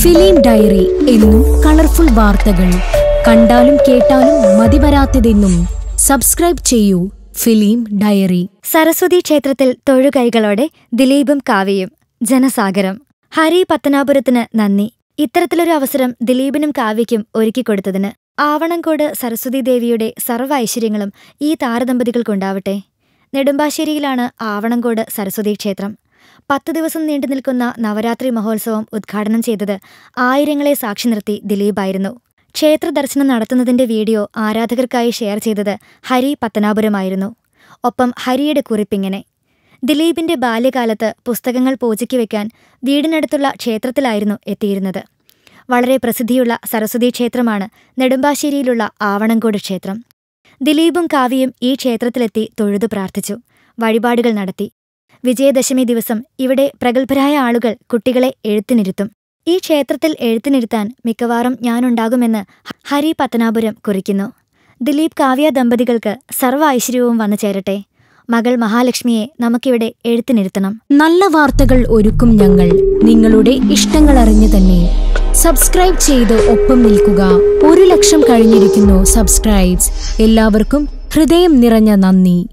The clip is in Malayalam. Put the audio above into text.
ഫിലിം ഡയറി എന്നും കളർഫുൾ വാർത്തകൾ കണ്ടാലും കേട്ടാലും മതിവരാത്തതെന്നും സബ്സ്ക്രൈബ് ചെയ്യൂ ഫിലിം ഡയറി സരസ്വതി ക്ഷേത്രത്തിൽ തൊഴുകൈകളോടെ ദിലീപും കാവ്യയും ജനസാഗരം ഹരി പത്തനാപുരത്തിന് നന്ദി ഇത്തരത്തിലൊരു അവസരം ദിലീപിനും കാവ്യയ്ക്കും ഒരുക്കിക്കൊടുത്തതിന് ആവണങ്കോട് സരസ്വതി ദേവിയുടെ സർവ്വ ഐശ്വര്യങ്ങളും ഈ താരദമ്പതികൾക്കുണ്ടാവട്ടെ നെടുമ്പാശ്ശേരിയിലാണ് ആവണങ്കോട് സരസ്വതി ക്ഷേത്രം പത്ത് ദിവസം നീണ്ടു നിൽക്കുന്ന നവരാത്രി മഹോത്സവം ഉദ്ഘാടനം ചെയ്തത് ആയിരങ്ങളെ സാക്ഷി നിർത്തി ദിലീപായിരുന്നു ക്ഷേത്ര ദർശനം നടത്തുന്നതിന്റെ വീഡിയോ ആരാധകർക്കായി ഷെയർ ചെയ്തത് ഹരി പത്തനാപുരമായിരുന്നു ഒപ്പം ഹരിയുടെ കുറിപ്പിങ്ങനെ ദിലീപിന്റെ ബാല്യകാലത്ത് പുസ്തകങ്ങൾ പൂജയ്ക്ക് വെക്കാൻ വീടിനടുത്തുള്ള ക്ഷേത്രത്തിലായിരുന്നു എത്തിയിരുന്നത് വളരെ പ്രസിദ്ധിയുള്ള സരസ്വതി ക്ഷേത്രമാണ് നെടുമ്പാശ്ശേരിയിലുള്ള ആവണങ്കോട് ക്ഷേത്രം ദിലീപും കാവ്യയും ഈ ക്ഷേത്രത്തിലെത്തി തൊഴുതു പ്രാർത്ഥിച്ചു വഴിപാടുകൾ നടത്തി വിജയദശമി ദിവസം ഇവിടെ പ്രഗത്ഭരായ ആളുകൾ കുട്ടികളെ എഴുത്തിനിരുത്തും ഈ ക്ഷേത്രത്തിൽ എഴുത്തിനിരുത്താൻ മിക്കവാറും ഞാനുണ്ടാകുമെന്ന് ഹരി പത്തനാപുരം കുറിക്കുന്നു ദിലീപ് കാവ്യ ദമ്പതികൾക്ക് സർവ്വ ഐശ്വര്യവും വന്നു ചേരട്ടെ മകൾ മഹാലക്ഷ്മിയെ നമുക്കിവിടെ എഴുത്തിനിരുത്തണം നല്ല വാർത്തകൾ ഒരുക്കും ഞങ്ങൾ നിങ്ങളുടെ ഇഷ്ടങ്ങൾ അറിഞ്ഞു തന്നെ സബ്സ്ക്രൈബ് ചെയ്ത് ഒപ്പം നിൽക്കുക ഒരു ലക്ഷം കഴിഞ്ഞിരിക്കുന്നു സബ്സ്ക്രൈബ്സ് എല്ലാവർക്കും ഹൃദയം നിറഞ്ഞ നന്ദി